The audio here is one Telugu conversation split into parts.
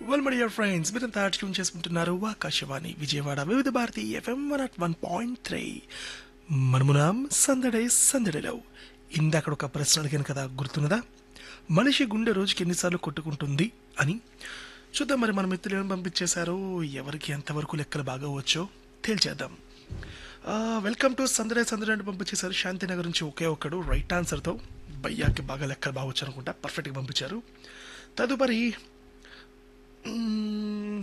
వెల్ మై డియర్ ఫ్రెండ్స్ మీరంతా ట్యూన్ చేసుకుంటున్నారు Akashvani Vijayawada Vividh Bharati FM one at one point three మనమునాం సందడే సందడిలో ఇందాక ఒక ప్రశ్న అడిగాను కదా గుర్తున్నదా మనిషి గుండె రోజుకి ఎన్నిసార్లు కొట్టుకుంటుంది అని చూద్దాం మరి మన మిత్రులు ఏమి పంపించేశారు ఎవరికి ఎంతవరకు లెక్కలు బాగా వచ్చో తేల్చేద్దాం వెల్కమ్ టు సందడే సందడే అని పంపించేశారు శాంతినగర్ నుంచి ఒకే ఒక్కడు రైట్ ఆన్సర్తో బయ్యాకి బాగా లెక్కలు బాగా వచ్చు అనుకుంటా పర్ఫెక్ట్గా పంపించారు తదుపరి మ్మ్,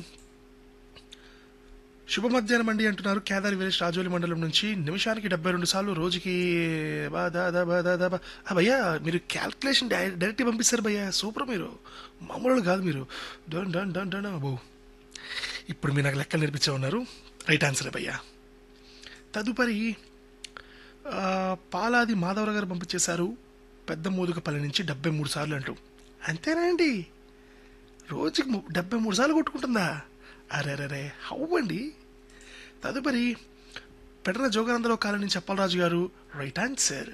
శుభ మధ్యాహ్నం అండి అంటున్నారు కేదారి విలేజ్ రాజోలి మండలం నుంచి నిమిషానికి డెబ్బై రెండు సార్లు రోజుకి బా దా దా బా దా దా బా. ఆ భయ్యా మీరు క్యాల్కులేషన్ డై- డైరెక్ట్ పంపిస్తారు భయ్యా సూపర్ మీరు మామూలు కాదు మీరు డన్ డన్ డన్ డన్ అబ్బో ఇప్పుడు మీరు నాకు లెక్కలు నేర్పించే ఉన్నారు రైట్ ఆన్సర్ భయ్యా తదుపరి ఆ, పాలాది మాధవరావు గారు పంపించేశారు పెద్ద మోదుగపల్లి నుంచి డెబ్బై మూడు సార్లు అంటూ అంతేనా అండి రోజుకి ము- డెబ్బై మూడు సార్లు కొట్టుకుంటుందా అరే అరే హౌ అండి తదుపరి పెడన జోగానందరావు కాలం నుంచి అప్పలరాజు గారు రైట్ ఆన్సర్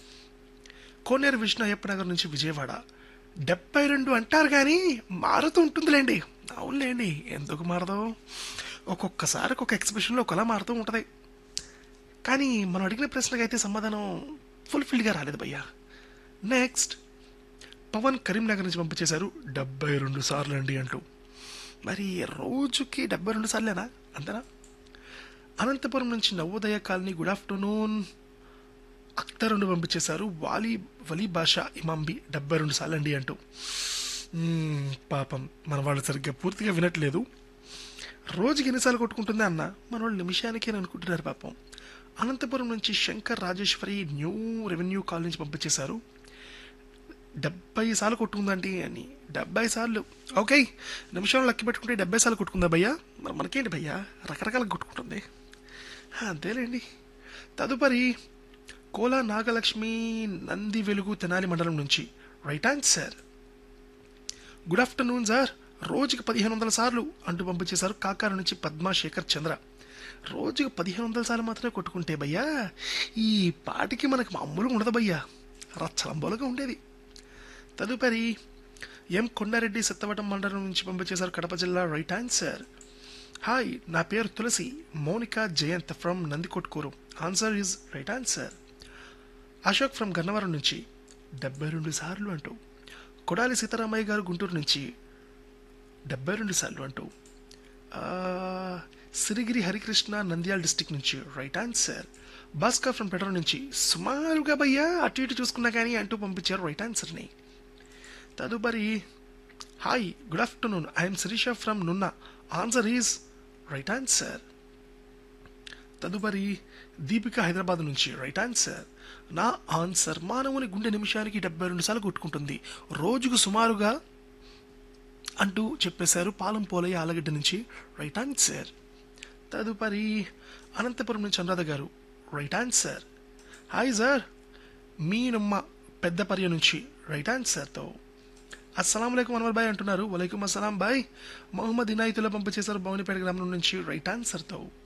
కోనేరు విష్ణు అయ్యప్ప నగర్ నుంచి విజయవాడ డెబ్బై రెండు అంటారు కానీ మారుతూ ఉంటుందిలేండి అవునులేండి ఎందుకు మారదు ఒక్కొక్కసారి ఒక్కొక్క ఎక్స్ప్రెషన్లో ఒకలా మారుతూ ఉంటుంది కానీ మనం అడిగిన ప్రశ్నకి అయితే సమాధానం ఫుల్ఫిల్గా రాలేదు భయ్యా నెక్స్ట్ పవన్ కరీంనగర్ నుంచి పంపించేశారు డెబ్బై రెండు సార్లు అండి అంటూ మరి రోజుకి డెబ్బై రెండు సార్లేనా అంతేనా అనంతపురం నుంచి Navodaya colony good afternoon Akhtar రెండు పంపించేశారు వాలి వలీ భాష ఇమాంబి డెబ్బై రెండు సార్లు అండి అంటూ మ్మ్, పాపం మన వాళ్ళు సరిగ్గా పూర్తిగా వినట్లేదు రోజుకి ఎన్నిసార్లు కొట్టుకుంటుందా అన్న మన వాళ్ళు నిమిషానికే అనుకుంటున్నారు పాపం అనంతపురం నుంచి Shankar Rajeshwari new revenue colony నుంచి పంపించేశారు డెబ్బై సార్లు కొట్టుకుందండి అని డెబ్బై సార్లు ఓకే నిమిషంలో లెక్క పెట్టుకుంటే డెబ్బై సార్లు కొట్టుకుందా భయ్యా మరి మనకేంటి భయ్యా రకరకాలుగా కొట్టుకుంటుంది హా, అంతేలేండి తదుపరి కోలా నాగలక్ష్మి నంది వెలుగు తెనాలి మండలం నుంచి right answer good afternoon sir రోజుకి పదిహేను వందల సార్లు అంటూ పంపించేశారు కాకారు నుంచి పద్మా శేఖర్ చంద్ర రోజుకి పదిహేను వందల సార్లు మాత్రమే కొట్టుకుంటే భయ్యా ఈ పాటికి మనకు మామూలుగా ఉండదు భయ్యా రచ్చలంబోలుగా ఉండేది తదుపరి ఎం కొండారెడ్డి సత్తవటం మండలం నుంచి పంపించేశారు కడప జిల్లా రైట్ ఆన్సర్ హాయ్ నా పేరు Tulasi Mounika Jayant from Nandikotkur answer is right answer Ashok from Gannavaram నుంచి డెబ్బై రెండు సార్లు అంటూ కొడాలి సీతారామయ్య గారు గుంటూరు నుంచి డెబ్బై రెండు సార్లు అంటూ ఆ, సిరిగిరి హరికృష్ణ నంద్యాల డిస్టిక్ నుంచి right answer Bhaskar from petrol నుంచి సుమారుగా భయ్యా అటు ఇటు చూసుకున్నా కానీ అంటూ పంపించారు రైట్ ఆన్సర్ని తదుపరి hi good afternoon I'm Sirisha from Nunna answer is right answer తదుపరి దీపిక హైదరాబాద్ నుంచి రైట్ ఆన్సర్ నా ఆన్సర్ మానవుని గుండె నిమిషానికి డెబ్బై రెండు సార్లు కొట్టుకుంటుంది రోజుకు సుమారుగా అంటూ చెప్పేశారు పాలం పోలయ్య ఆలగడ్డ నుంచి రైట్ ఆన్సర్ తదుపరి అనంతపురం నుంచి Anuradha garu right answer hi sir మీ నమ్మ పెద్ద పర్య నుంచి రైట్ ఆన్సర్తో అస్సలం అయికం అన్వర్ బాయ్ అంటున్నారు వలైకుం అస్సలాం బాయ్ మొహమ్మద్ ఇనాయితులో పంపించేశారు భవనిపేట గ్రామం నుంచి రైట్ ఆన్సర్తో